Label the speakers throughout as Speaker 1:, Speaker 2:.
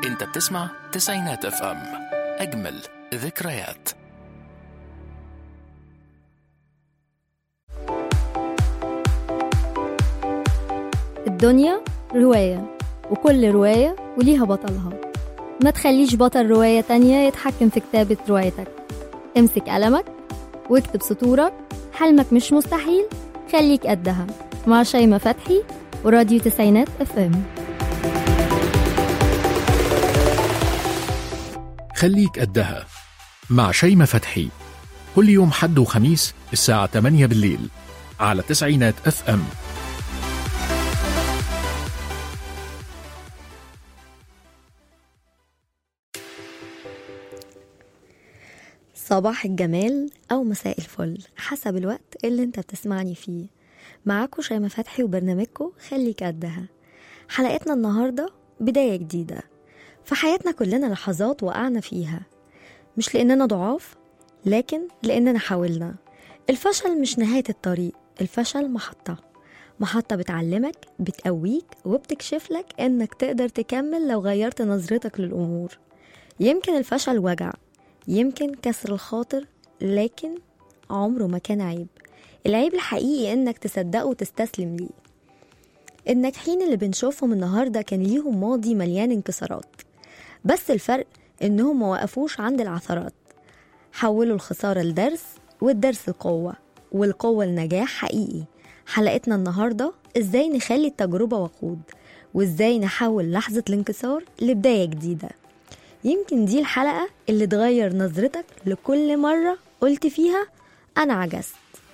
Speaker 1: انت بتسمع تسعينات اف ام اجمل ذكريات
Speaker 2: الدنيا رواية وكل رواية وليها بطلها ما تخليش بطل رواية تانية يتحكم في كتابة روايتك امسك قلمك واكتب سطورك حلمك مش مستحيل خليك قدها مع شيماء فتحي وراديو تسعينات اف ام
Speaker 1: خليك قدها مع شيماء فتحي كل يوم حد وخميس الساعة 8 بالليل على تسعينات اف ام
Speaker 2: صباح الجمال أو مساء الفل حسب الوقت اللي انت بتسمعني فيه معاكم شيماء فتحي وبرنامجكم خليك قدها حلقتنا النهاردة بداية جديدة في حياتنا كلنا لحظات وقعنا فيها مش لأننا ضعاف لكن لأننا حاولنا الفشل مش نهاية الطريق الفشل محطة محطة بتعلمك بتقويك وبتكشف لك إنك تقدر تكمل لو غيرت نظرتك للأمور يمكن الفشل وجع يمكن كسر الخاطر لكن عمره ما كان عيب العيب الحقيقي انك تصدقه وتستسلم ليه الناجحين اللي بنشوفهم النهاردة كان ليهم ماضي مليان انكسارات بس الفرق انهم ما وقفوش عند العثرات حولوا الخسارة لدرس والدرس لقوة والقوة لنجاح حقيقي حلقتنا النهاردة ازاي نخلي التجربة وقود وازاي نحول لحظة الانكسار لبداية جديدة يمكن دي الحلقة اللي تغير نظرتك لكل مرة قلت فيها أنا عجزت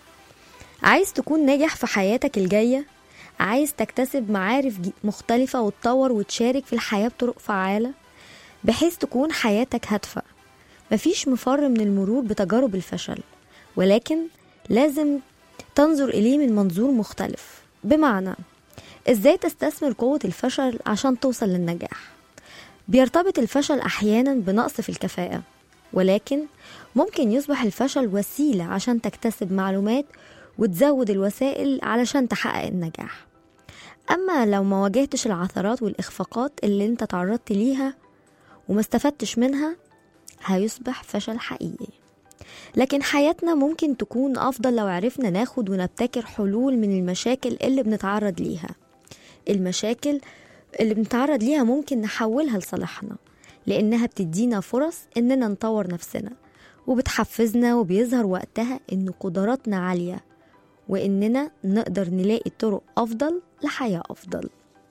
Speaker 2: عايز تكون ناجح في حياتك الجاية عايز تكتسب معارف جي- مختلفة وتطور وتشارك في الحياة بطرق فعالة بحيث تكون حياتك هادفة مفيش مفر من المرور بتجارب الفشل ولكن لازم تنظر إليه من منظور مختلف بمعنى إزاي تستثمر قوة الفشل عشان توصل للنجاح بيرتبط الفشل أحيانا بنقص في الكفاءة ولكن ممكن يصبح الفشل وسيلة عشان تكتسب معلومات وتزود الوسائل علشان تحقق النجاح أما لو ما واجهتش العثرات والإخفاقات اللي انت تعرضت ليها وما استفدتش منها هيصبح فشل حقيقي لكن حياتنا ممكن تكون أفضل لو عرفنا ناخد ونبتكر حلول من المشاكل اللي بنتعرض ليها المشاكل اللي بنتعرض ليها ممكن نحولها لصالحنا لأنها بتدينا فرص إننا نطور نفسنا وبتحفزنا وبيظهر وقتها إن قدراتنا عالية وإننا نقدر نلاقي طرق أفضل لحياة أفضل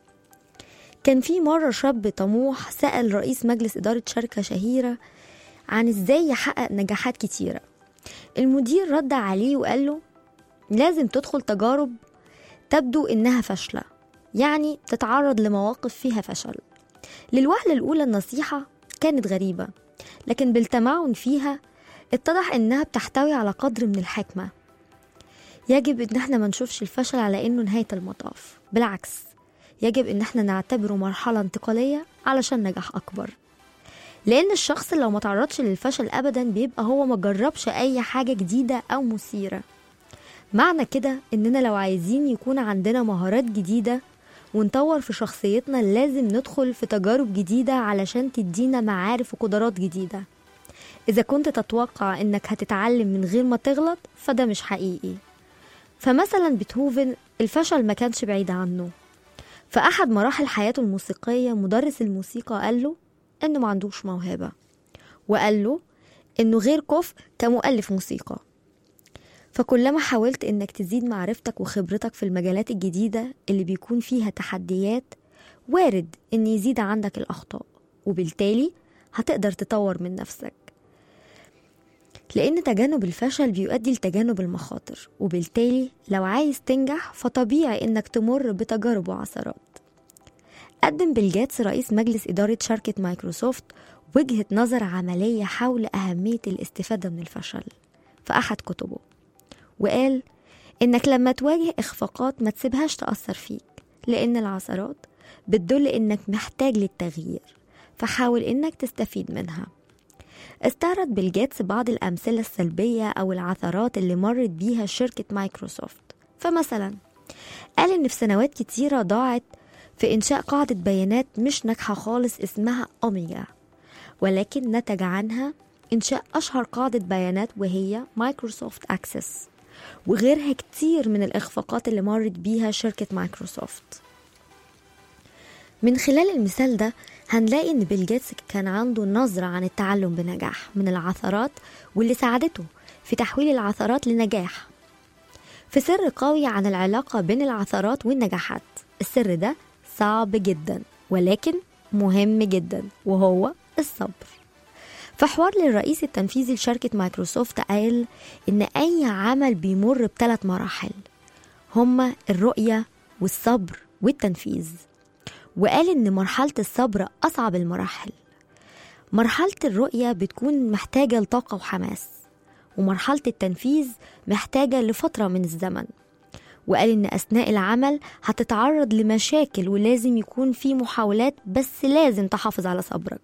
Speaker 2: كان في مرة شاب طموح سأل رئيس مجلس إدارة شركة شهيرة عن إزاي يحقق نجاحات كتيرة المدير رد عليه وقال له لازم تدخل تجارب تبدو إنها فاشلة يعني تتعرض لمواقف فيها فشل للوهلة الأولى النصيحة كانت غريبة لكن بالتمعن فيها اتضح إنها بتحتوي على قدر من الحكمة يجب إن احنا ما نشوفش الفشل على إنه نهاية المطاف بالعكس يجب إن احنا نعتبره مرحلة انتقالية علشان نجاح أكبر لأن الشخص لو ما تعرضش للفشل أبدا بيبقى هو ما جربش أي حاجة جديدة أو مثيرة معنى كده إننا لو عايزين يكون عندنا مهارات جديدة ونطور في شخصيتنا لازم ندخل في تجارب جديدة علشان تدينا معارف وقدرات جديدة إذا كنت تتوقع إنك هتتعلم من غير ما تغلط فده مش حقيقي فمثلا بيتهوفن الفشل ما كانش بعيد عنه في أحد مراحل حياته الموسيقية مدرس الموسيقى قال له إنه ما عندوش موهبة وقال له إنه غير كفء كمؤلف موسيقى فكلما حاولت إنك تزيد معرفتك وخبرتك في المجالات الجديدة اللي بيكون فيها تحديات وارد إن يزيد عندك الأخطاء وبالتالي هتقدر تطور من نفسك لأن تجنب الفشل بيؤدي لتجنب المخاطر وبالتالي لو عايز تنجح فطبيعي إنك تمر بتجارب وعثرات قدم بيل جيتس رئيس مجلس إدارة شركة مايكروسوفت وجهة نظر عملية حول أهمية الاستفادة من الفشل في أحد كتبه وقال إنك لما تواجه إخفاقات ما تسيبهاش تأثر فيك لأن العثرات بتدل إنك محتاج للتغيير فحاول إنك تستفيد منها استعرض بيل جيتس بعض الأمثلة السلبية أو العثرات اللي مرت بيها شركة مايكروسوفت فمثلا قال إن في سنوات كتيرة ضاعت في إنشاء قاعدة بيانات مش ناجحة خالص اسمها أوميجا ولكن نتج عنها إنشاء أشهر قاعدة بيانات وهي مايكروسوفت أكسس وغيرها كتير من الإخفاقات اللي مرت بيها شركة مايكروسوفت من خلال المثال ده هنلاقي إن بيل جيتس كان عنده نظرة عن التعلم بنجاح من العثرات واللي ساعدته في تحويل العثرات لنجاح في سر قوي عن العلاقة بين العثرات والنجاحات السر ده صعب جدا ولكن مهم جدا وهو الصبر في حوار للرئيس التنفيذي لشركة مايكروسوفت قال إن أي عمل بيمر بثلاث مراحل هما الرؤية والصبر والتنفيذ وقال إن مرحلة الصبر أصعب المراحل مرحلة الرؤية بتكون محتاجة لطاقة وحماس ومرحلة التنفيذ محتاجة لفترة من الزمن وقال إن أثناء العمل هتتعرض لمشاكل ولازم يكون في محاولات بس لازم تحافظ على صبرك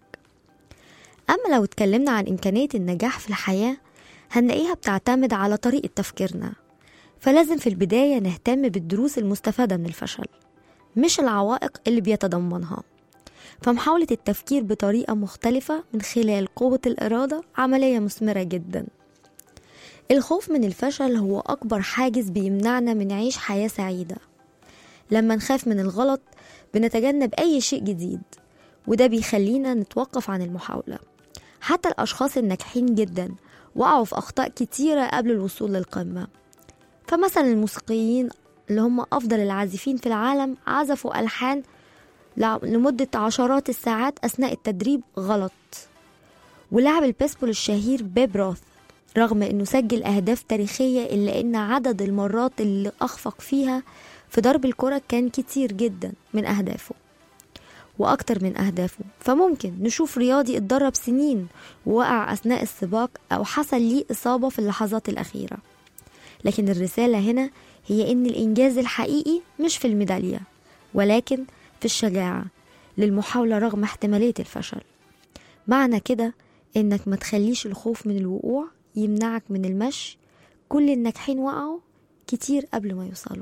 Speaker 2: أما لو اتكلمنا عن إمكانية النجاح في الحياة هنلاقيها بتعتمد على طريقة تفكيرنا فلازم في البداية نهتم بالدروس المستفادة من الفشل مش العوائق اللي بيتضمنها فمحاولة التفكير بطريقة مختلفة من خلال قوة الإرادة عملية مثمرة جدا الخوف من الفشل هو أكبر حاجز بيمنعنا من عيش حياة سعيدة لما نخاف من الغلط بنتجنب أي شيء جديد وده بيخلينا نتوقف عن المحاولة حتى الأشخاص الناجحين جدا وقعوا في أخطاء كتيرة قبل الوصول للقمة فمثلا الموسيقيين اللي هم أفضل العازفين في العالم عزفوا ألحان لمدة عشرات الساعات أثناء التدريب غلط ولاعب البيسبول الشهير بيب روث رغم انه سجل اهداف تاريخيه الا ان عدد المرات اللي اخفق فيها في ضرب الكره كان كتير جدا من اهدافه واكتر من اهدافه فممكن نشوف رياضي اتدرب سنين ووقع اثناء السباق او حصل ليه اصابه في اللحظات الاخيره لكن الرساله هنا هي ان الانجاز الحقيقي مش في الميداليه ولكن في الشجاعه للمحاوله رغم احتماليه الفشل معنى كده انك ما تخليش الخوف من الوقوع يمنعك من المشي كل الناجحين وقعوا كتير قبل ما يوصلوا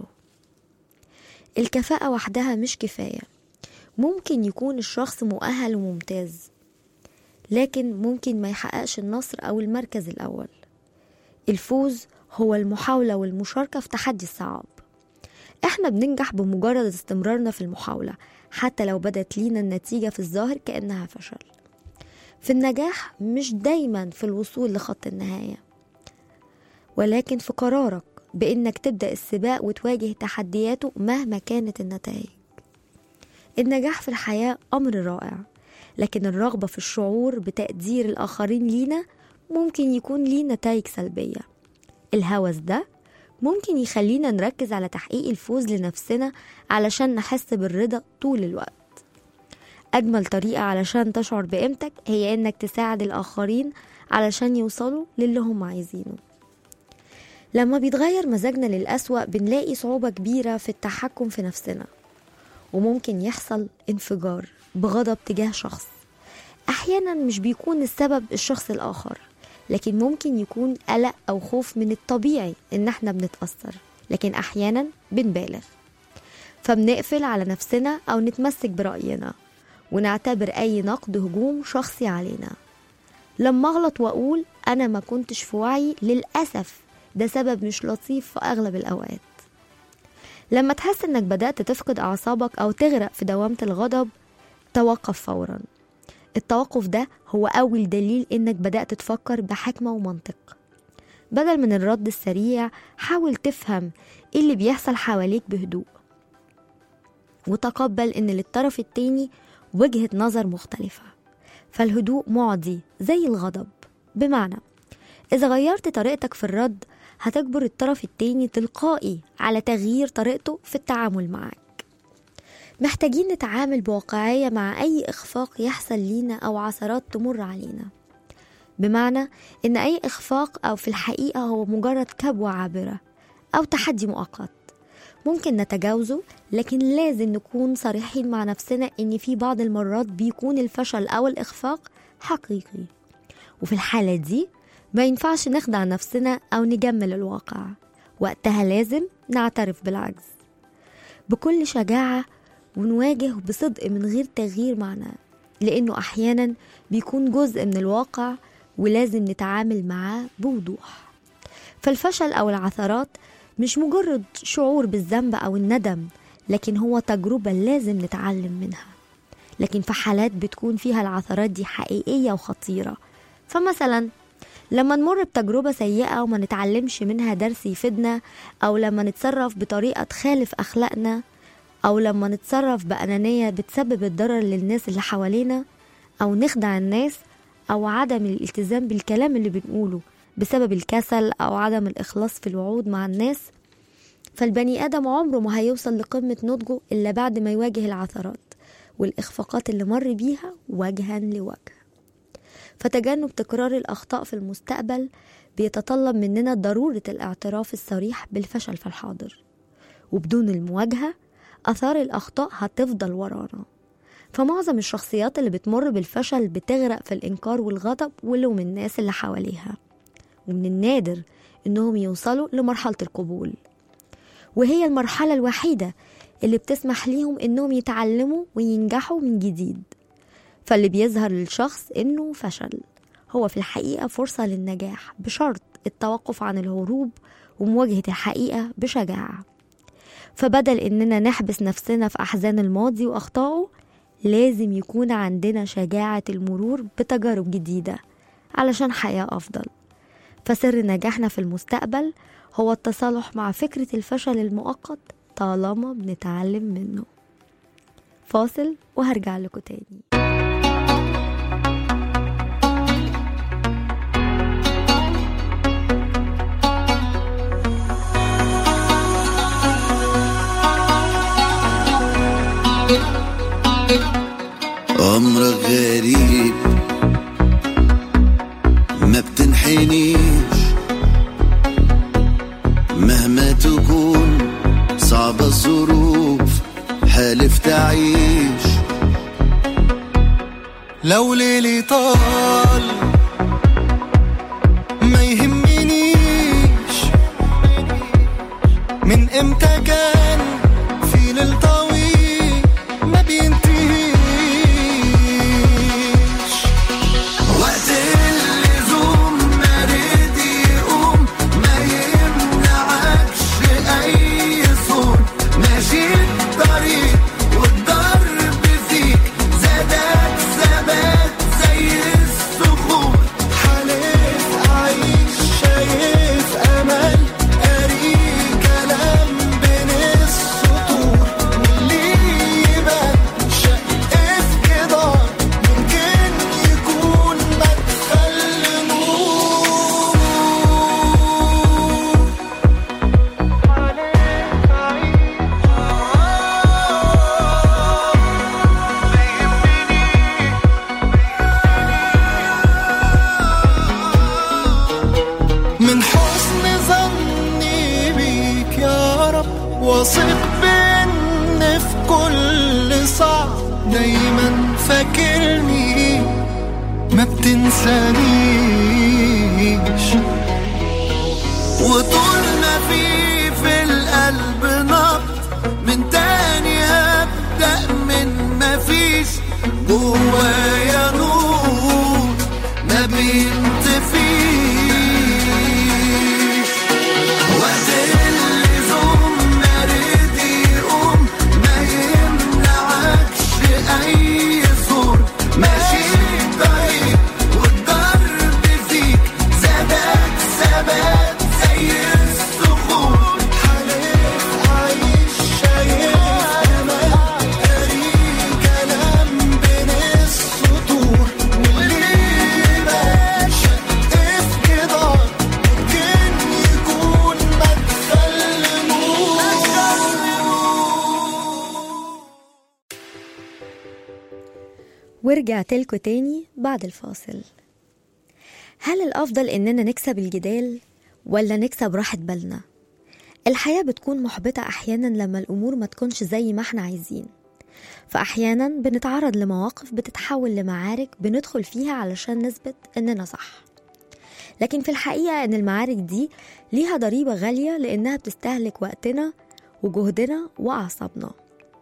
Speaker 2: الكفاءة وحدها مش كفاية ممكن يكون الشخص مؤهل وممتاز لكن ممكن ما يحققش النصر أو المركز الأول الفوز هو المحاولة والمشاركة في تحدي الصعب احنا بننجح بمجرد استمرارنا في المحاولة حتى لو بدت لينا النتيجة في الظاهر كأنها فشل في النجاح مش دايما في الوصول لخط النهاية ولكن في قرارك بإنك تبدأ السباق وتواجه تحدياته مهما كانت النتائج النجاح في الحياة أمر رائع لكن الرغبة في الشعور بتقدير الآخرين لينا ممكن يكون ليه نتائج سلبية الهوس ده ممكن يخلينا نركز على تحقيق الفوز لنفسنا علشان نحس بالرضا طول الوقت أجمل طريقة علشان تشعر بقيمتك هي إنك تساعد الآخرين علشان يوصلوا للي هم عايزينه لما بيتغير مزاجنا للأسوأ بنلاقي صعوبة كبيرة في التحكم في نفسنا وممكن يحصل انفجار بغضب تجاه شخص أحيانا مش بيكون السبب الشخص الآخر لكن ممكن يكون قلق أو خوف من الطبيعي إن احنا بنتأثر لكن أحيانا بنبالغ فبنقفل على نفسنا أو نتمسك برأينا ونعتبر أي نقد هجوم شخصي علينا لما أغلط وأقول أنا ما كنتش في وعي للأسف ده سبب مش لطيف في أغلب الأوقات لما تحس إنك بدأت تفقد أعصابك أو تغرق في دوامة الغضب توقف فورا التوقف ده هو أول دليل إنك بدأت تفكر بحكمة ومنطق بدل من الرد السريع حاول تفهم إيه اللي بيحصل حواليك بهدوء وتقبل إن للطرف التاني وجهة نظر مختلفة فالهدوء معدي زي الغضب بمعنى إذا غيرت طريقتك في الرد هتجبر الطرف التاني تلقائي على تغيير طريقته في التعامل معك محتاجين نتعامل بواقعية مع أي إخفاق يحصل لينا أو عثرات تمر علينا بمعنى إن أي إخفاق أو في الحقيقة هو مجرد كبوة عابرة أو تحدي مؤقت ممكن نتجاوزه لكن لازم نكون صريحين مع نفسنا إن في بعض المرات بيكون الفشل أو الإخفاق حقيقي وفي الحالة دي ما ينفعش نخدع نفسنا أو نجمل الواقع وقتها لازم نعترف بالعجز بكل شجاعة ونواجه بصدق من غير تغيير معناه لأنه أحيانا بيكون جزء من الواقع ولازم نتعامل معاه بوضوح فالفشل أو العثرات مش مجرد شعور بالذنب أو الندم لكن هو تجربة لازم نتعلم منها لكن في حالات بتكون فيها العثرات دي حقيقية وخطيرة فمثلا لما نمر بتجربة سيئة وما نتعلمش منها درس يفيدنا أو لما نتصرف بطريقة تخالف أخلاقنا أو لما نتصرف بأنانية بتسبب الضرر للناس اللي حوالينا أو نخدع الناس أو عدم الالتزام بالكلام اللي بنقوله بسبب الكسل أو عدم الإخلاص في الوعود مع الناس فالبني آدم عمره ما هيوصل لقمة نضجه إلا بعد ما يواجه العثرات والإخفاقات اللي مر بيها وجها لوجه فتجنب تكرار الأخطاء في المستقبل بيتطلب مننا ضرورة الاعتراف الصريح بالفشل في الحاضر وبدون المواجهة أثار الأخطاء هتفضل ورانا فمعظم الشخصيات اللي بتمر بالفشل بتغرق في الإنكار والغضب ولوم الناس اللي حواليها ومن النادر إنهم يوصلوا لمرحلة القبول وهي المرحلة الوحيدة اللي بتسمح ليهم إنهم يتعلموا وينجحوا من جديد فاللي بيظهر للشخص إنه فشل هو في الحقيقة فرصة للنجاح بشرط التوقف عن الهروب ومواجهة الحقيقة بشجاعة فبدل إننا نحبس نفسنا في أحزان الماضي وأخطائه لازم يكون عندنا شجاعة المرور بتجارب جديدة علشان حياة أفضل فسر نجاحنا في المستقبل هو التصالح مع فكرة الفشل المؤقت طالما بنتعلم منه فاصل وهرجع لكم تاني
Speaker 3: أمرك غريب ما بتنحنيش مهما تكون صعبة الظروف حالف تعيش
Speaker 4: لو ليلي طال ما يهمنيش من امتى كان في ليل طويل ما بينتهيش
Speaker 3: وقت اللزوم ما رد يقوم ما يمنعكش أي صوت ماشي الطريق والضرب فيك زادك ثبات زي الصخور
Speaker 4: حالف أعيش شايف أمل قاري كلام بين السطور واللي يبان شق في جدار ممكن يكون مدخل نور حالف من حسن ظني بيك يا رب واثق بان في كل صعب دايما فاكرني ما بتنسانيش
Speaker 3: وطول ما في في القلب نبض من تاني هبدأ من ما فيش جوايا نور ما بينطفيش وقت اللزوم ما رد يقوم ما يمنعكش أي صوت ماشي الطريق والضرب فيك زادك ثبات زي الصخور
Speaker 4: حالف أعيش شايف أمل قاري كلام بين السطور واللي ماشي في جدار ممكن يكون مدخل نور
Speaker 2: ورجعت لكم تاني بعد الفاصل هل الأفضل إننا نكسب الجدال ولا نكسب راحة بالنا؟ الحياة بتكون محبطة أحيانا لما الأمور ما تكونش زي ما احنا عايزين فأحيانا بنتعرض لمواقف بتتحول لمعارك بندخل فيها علشان نثبت إننا صح لكن في الحقيقة إن المعارك دي ليها ضريبة غالية لأنها بتستهلك وقتنا وجهدنا وأعصابنا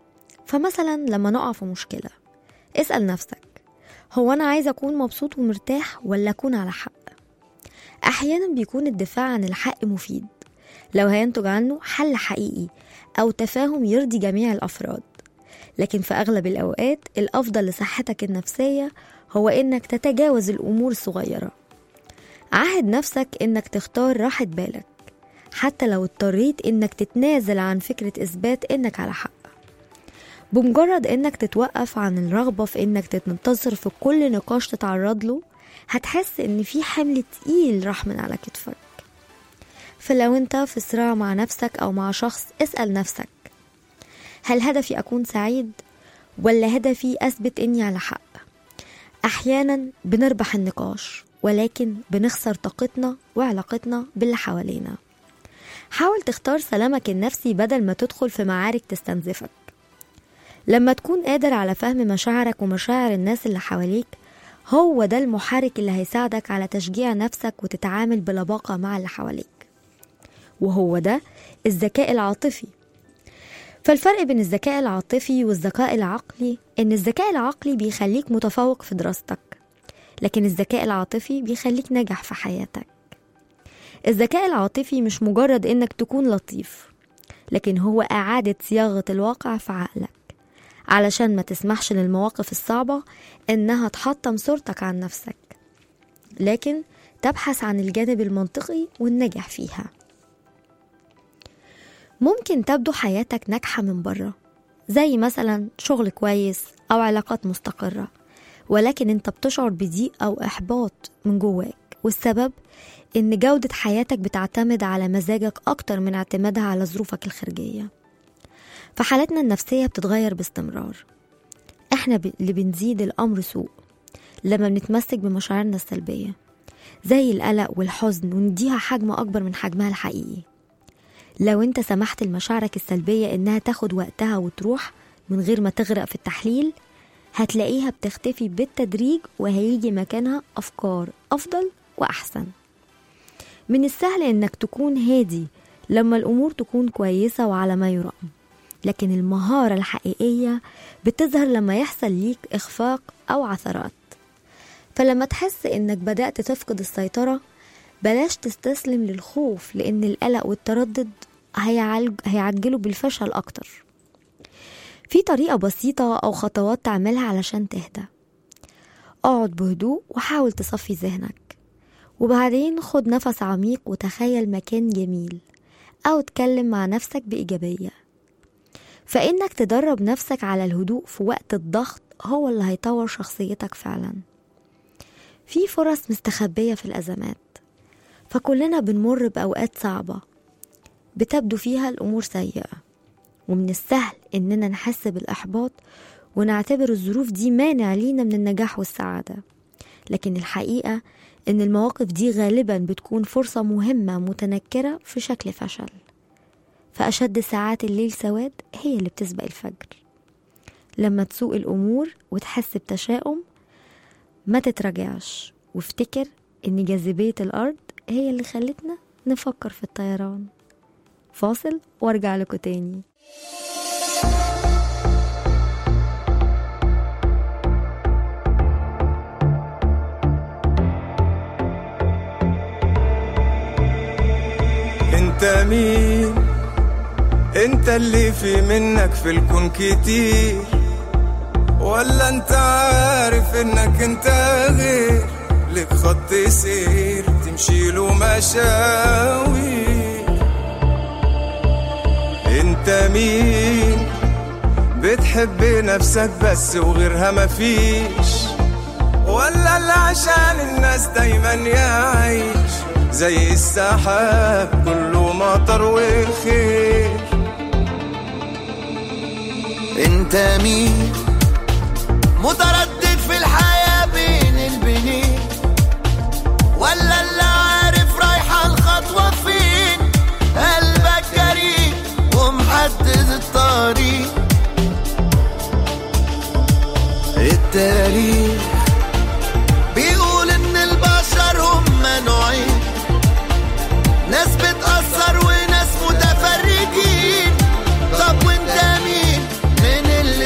Speaker 2: فمثلا لما نقع في مشكلة اسأل نفسك هو أنا عايز أكون مبسوط ومرتاح ولا أكون على حق أحيانا بيكون الدفاع عن الحق مفيد لو هينتج عنه حل حقيقي أو تفاهم يرضي جميع الأفراد لكن في أغلب الأوقات الأفضل لصحتك النفسية هو إنك تتجاوز الأمور الصغيرة عهد نفسك إنك تختار راحة بالك حتى لو اضطريت إنك تتنازل عن فكرة إثبات إنك على حق بمجرد إنك تتوقف عن الرغبة في إنك تنتصر في كل نقاش تتعرض له هتحس إن في حمل تقيل راح من على كتفك فلو انت في صراع مع نفسك او مع شخص اسأل نفسك هل هدفي اكون سعيد ولا هدفي اثبت اني على حق احيانا بنربح النقاش ولكن بنخسر طاقتنا وعلاقتنا باللي حوالينا حاول تختار سلامك النفسي بدل ما تدخل في معارك تستنزفك لما تكون قادر على فهم مشاعرك ومشاعر الناس اللي حواليك هو ده المحرك اللي هيساعدك على تشجيع نفسك وتتعامل بلباقة مع اللي حواليك وهو ده الذكاء العاطفي فالفرق بين الذكاء العاطفي والذكاء العقلي ان الذكاء العقلي بيخليك متفوق في دراستك لكن الذكاء العاطفي بيخليك ناجح في حياتك الذكاء العاطفي مش مجرد انك تكون لطيف لكن هو اعادة صياغة الواقع في عقلك علشان ما تسمحش للمواقف الصعبة انها تحطم صورتك عن نفسك لكن تبحث عن الجانب المنطقي والنجح فيها ممكن تبدو حياتك ناجحة من بره زي مثلا شغل كويس أو علاقات مستقرة ولكن انت بتشعر بضيق أو إحباط من جواك والسبب إن جودة حياتك بتعتمد على مزاجك أكتر من اعتمادها على ظروفك الخارجية فحالتنا النفسية بتتغير باستمرار احنا ب- اللي بنزيد الأمر سوء لما بنتمسك بمشاعرنا السلبية زي القلق والحزن ونديها حجم أكبر من حجمها الحقيقي لو انت سمحت لمشاعرك السلبية انها تاخد وقتها وتروح من غير ما تغرق في التحليل هتلاقيها بتختفي بالتدريج وهيجي مكانها أفكار أفضل وأحسن من السهل انك تكون هادي لما الأمور تكون كويسة وعلى ما يرام لكن المهارة الحقيقية بتظهر لما يحصل ليك إخفاق أو عثرات فلما تحس إنك بدأت تفقد السيطرة بلاش تستسلم للخوف لأن القلق والتردد هيعالج هيعجلوا بالفشل أكتر في طريقة بسيطة أو خطوات تعملها علشان تهدى اقعد بهدوء وحاول تصفي ذهنك وبعدين خد نفس عميق وتخيل مكان جميل أو اتكلم مع نفسك بإيجابية فإنك تدرب نفسك على الهدوء في وقت الضغط هو اللي هيطور شخصيتك فعلا في فرص مستخبية في الأزمات فكلنا بنمر بأوقات صعبة بتبدو فيها الأمور سيئة ومن السهل إننا نحس بالإحباط ونعتبر الظروف دي مانع لينا من النجاح والسعادة لكن الحقيقة إن المواقف دي غالبا بتكون فرصة مهمة متنكرة في شكل فشل فأشد ساعات الليل سواد هي اللي بتسبق الفجر لما تسوق الأمور وتحس بتشاؤم ما تتراجعش وافتكر إن جاذبية الأرض هي اللي خلتنا نفكر في الطيران فاصل وارجع لكم تاني
Speaker 4: انت مين انت اللي في منك في الكون كتير ولا انت عارف انك انت غير لك خط سير تمشي له مشاوي انت مين بتحب نفسك بس وغيرها مفيش ولا اللي عشان الناس دايما يعيش زي السحاب كله مطر وخير
Speaker 3: انت مين متردد في الحياة بين البنين ولا اللي عارف رايحة الخطوة فين قلبك جريء ومحدد الطريق التاريخ بيقول ان البشر هم نوعين ناس بتأثر وناس متفرجين طب وانت مين من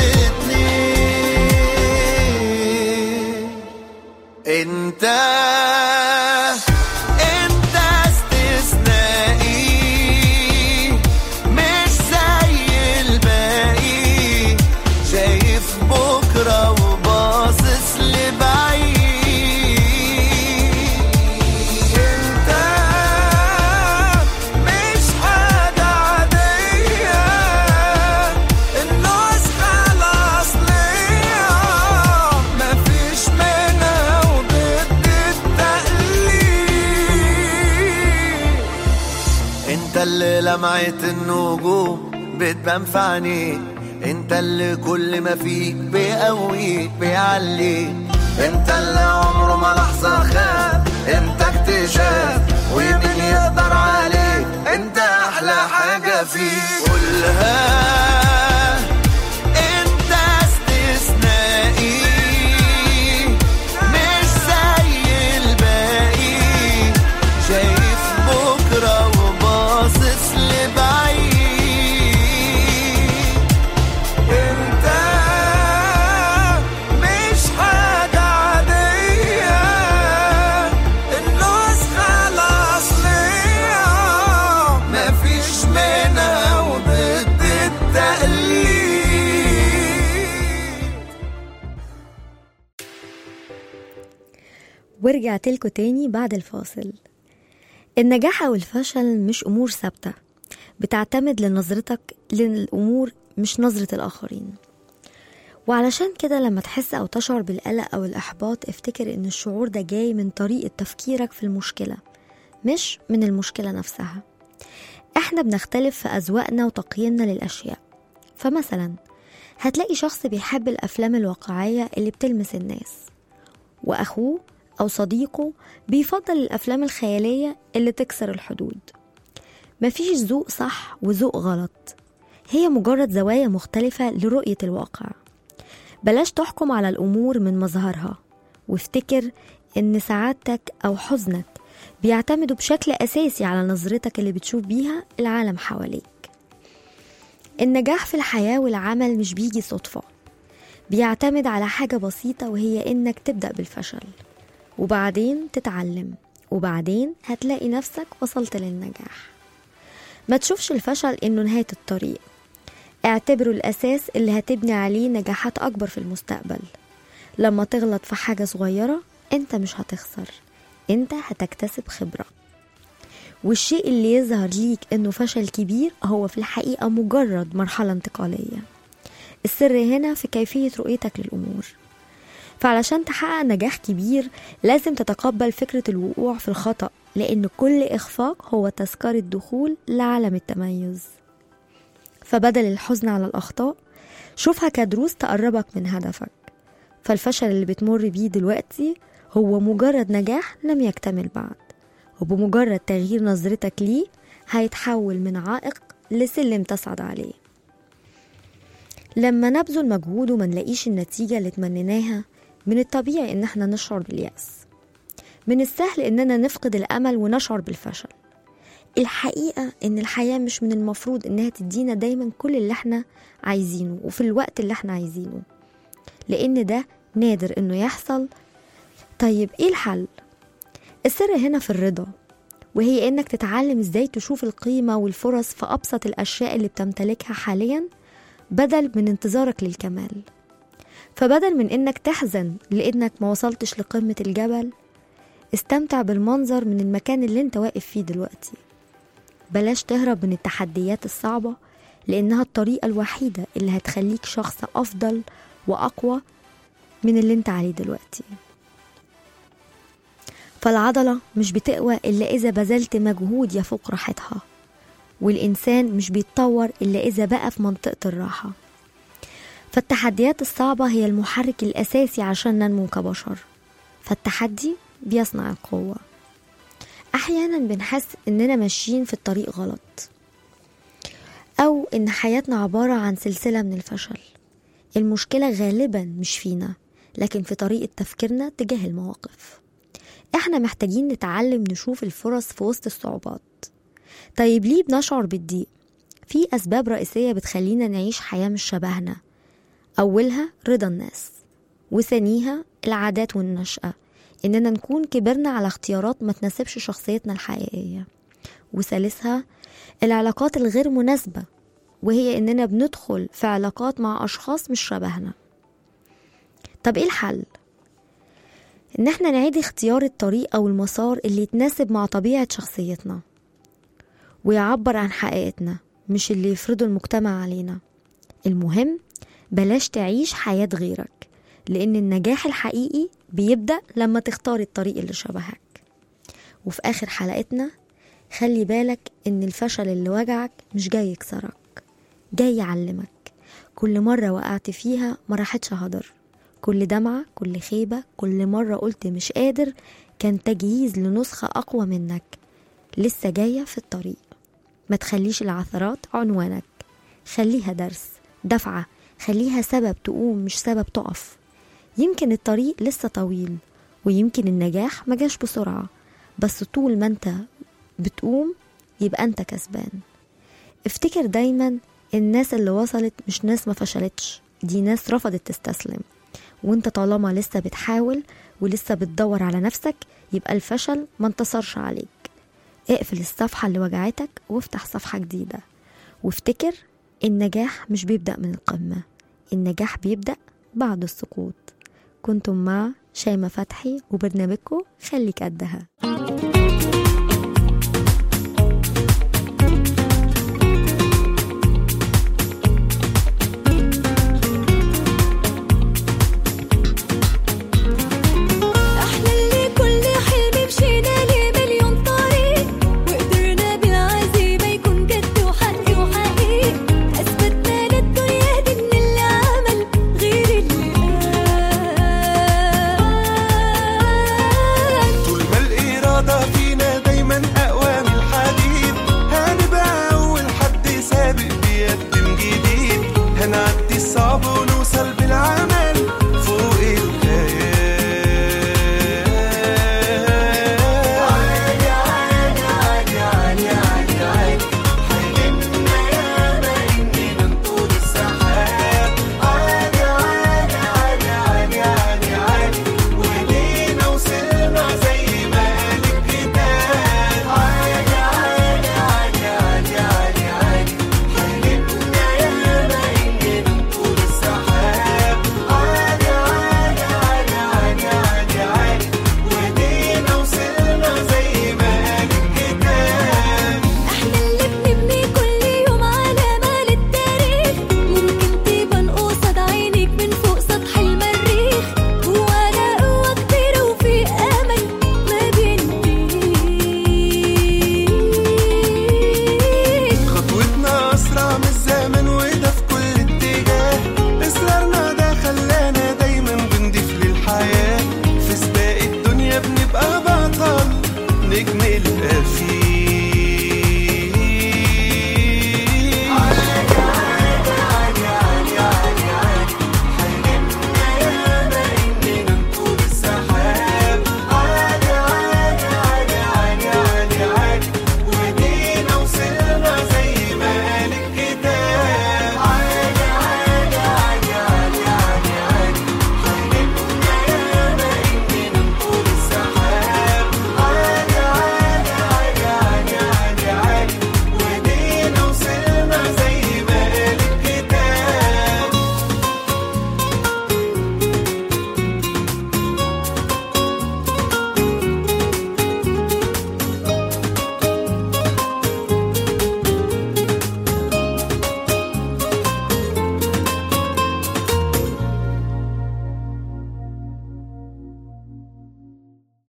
Speaker 3: ولمعة النجوم بتبان في عينيك انت اللي كل ما فيك بيقويك بيعليك انت اللي عمره ما لحظة خاب انت اكتشاف ومين يقدر عليك انت احلى حاجة فيك قولها انت استثنائي مش زي الباقي شايف بكرة وباصص لبعيد انت مش حاجة عادية النسخة الأصلية مفيش منها وضد التقليد
Speaker 2: ورجعت لكم تاني بعد الفاصل النجاح أو الفشل مش أمور ثابتة بتعتمد لنظرتك للأمور مش نظرة الآخرين وعلشان كده لما تحس أو تشعر بالقلق أو الإحباط افتكر إن الشعور ده جاي من طريقة تفكيرك في المشكلة مش من المشكلة نفسها احنا بنختلف في أذواقنا وتقييمنا للأشياء فمثلا هتلاقي شخص بيحب الأفلام الواقعية اللي بتلمس الناس وأخوه أو صديقه بيفضل الأفلام الخيالية اللي تكسر الحدود مفيش ذوق صح وذوق غلط هي مجرد زوايا مختلفة لرؤية الواقع بلاش تحكم على الأمور من مظهرها وافتكر إن سعادتك أو حزنك بيعتمدوا بشكل أساسي على نظرتك اللي بتشوف بيها العالم حواليك النجاح في الحياة والعمل مش بيجي صدفة بيعتمد على حاجة بسيطة وهي إنك تبدأ بالفشل وبعدين تتعلم وبعدين هتلاقي نفسك وصلت للنجاح ما تشوفش الفشل إنه نهاية الطريق اعتبره الأساس اللي هتبني عليه نجاحات أكبر في المستقبل لما تغلط في حاجة صغيرة انت مش هتخسر انت هتكتسب خبرة والشيء اللي يظهر ليك انه فشل كبير هو في الحقيقة مجرد مرحلة انتقالية السر هنا في كيفية رؤيتك للأمور فعلشان تحقق نجاح كبير لازم تتقبل فكرة الوقوع في الخطأ لأن كل إخفاق هو تذكرة دخول لعالم التميز فبدل الحزن على الأخطاء شوفها كدروس تقربك من هدفك فالفشل اللي بتمر بيه دلوقتي هو مجرد نجاح لم يكتمل بعد وبمجرد تغيير نظرتك ليه هيتحول من عائق لسلم تصعد عليه لما نبذل مجهود وما نلاقيش النتيجة اللي تمنيناها من الطبيعي ان احنا نشعر باليأس من السهل اننا نفقد الامل ونشعر بالفشل الحقيقة ان الحياة مش من المفروض انها تدينا دايما كل اللي احنا عايزينه وفي الوقت اللي احنا عايزينه لان ده نادر انه يحصل طيب ايه الحل السر هنا في الرضا وهي انك تتعلم ازاي تشوف القيمة والفرص في ابسط الاشياء اللي بتمتلكها حاليا بدل من انتظارك للكمال فبدل من انك تحزن لانك ما وصلتش لقمة الجبل استمتع بالمنظر من المكان اللي انت واقف فيه دلوقتي بلاش تهرب من التحديات الصعبة لانها الطريقة الوحيدة اللي هتخليك شخص افضل واقوى من اللي انت عليه دلوقتي فالعضلة مش بتقوى إلا إذا بذلت مجهود يفوق راحتها والإنسان مش بيتطور إلا إذا بقى في منطقة الراحة فالتحديات الصعبة هي المحرك الأساسي عشان ننمو كبشر فالتحدي بيصنع القوة أحيانا بنحس إننا ماشيين في الطريق غلط أو إن حياتنا عبارة عن سلسلة من الفشل المشكلة غالبا مش فينا لكن في طريقة تفكيرنا تجاه المواقف احنا محتاجين نتعلم نشوف الفرص في وسط الصعوبات طيب ليه بنشعر بالضيق في أسباب رئيسية بتخلينا نعيش حياة مش شبهنا أولها رضا الناس وثانيها العادات والنشأة إننا نكون كبرنا على اختيارات ما تناسبش شخصيتنا الحقيقية وثالثها العلاقات الغير مناسبة وهي إننا بندخل في علاقات مع أشخاص مش شبهنا طب إيه الحل؟ إن إحنا نعيد اختيار الطريق أو المسار اللي يتناسب مع طبيعة شخصيتنا ويعبر عن حقيقتنا مش اللي يفرضه المجتمع علينا المهم بلاش تعيش حياة غيرك لأن النجاح الحقيقي بيبدأ لما تختار الطريق اللي شبهك وفي آخر حلقتنا خلي بالك ان الفشل اللي وجعك مش جاي يكسرك جاي يعلمك كل مرة وقعت فيها ما راحتش هدر كل دمعة كل خيبة كل مرة قلت مش قادر كان تجهيز لنسخة أقوى منك لسه جاية في الطريق ما تخليش العثرات عنوانك خليها درس دفعة خليها سبب تقوم مش سبب تقف يمكن الطريق لسه طويل ويمكن النجاح مجاش بسرعة بس طول ما انت بتقوم يبقى انت كسبان افتكر دايما الناس اللي وصلت مش ناس ما فشلتش دي ناس رفضت تستسلم وانت طالما لسه بتحاول ولسه بتدور على نفسك يبقى الفشل ما انتصرش عليك اقفل الصفحة اللي وجعتك وافتح صفحة جديدة وافتكر النجاح مش بيبدأ من القمة النجاح بيبدأ بعد السقوط كنتم مع شيماء فتحي وبرنامجكم خليك قدها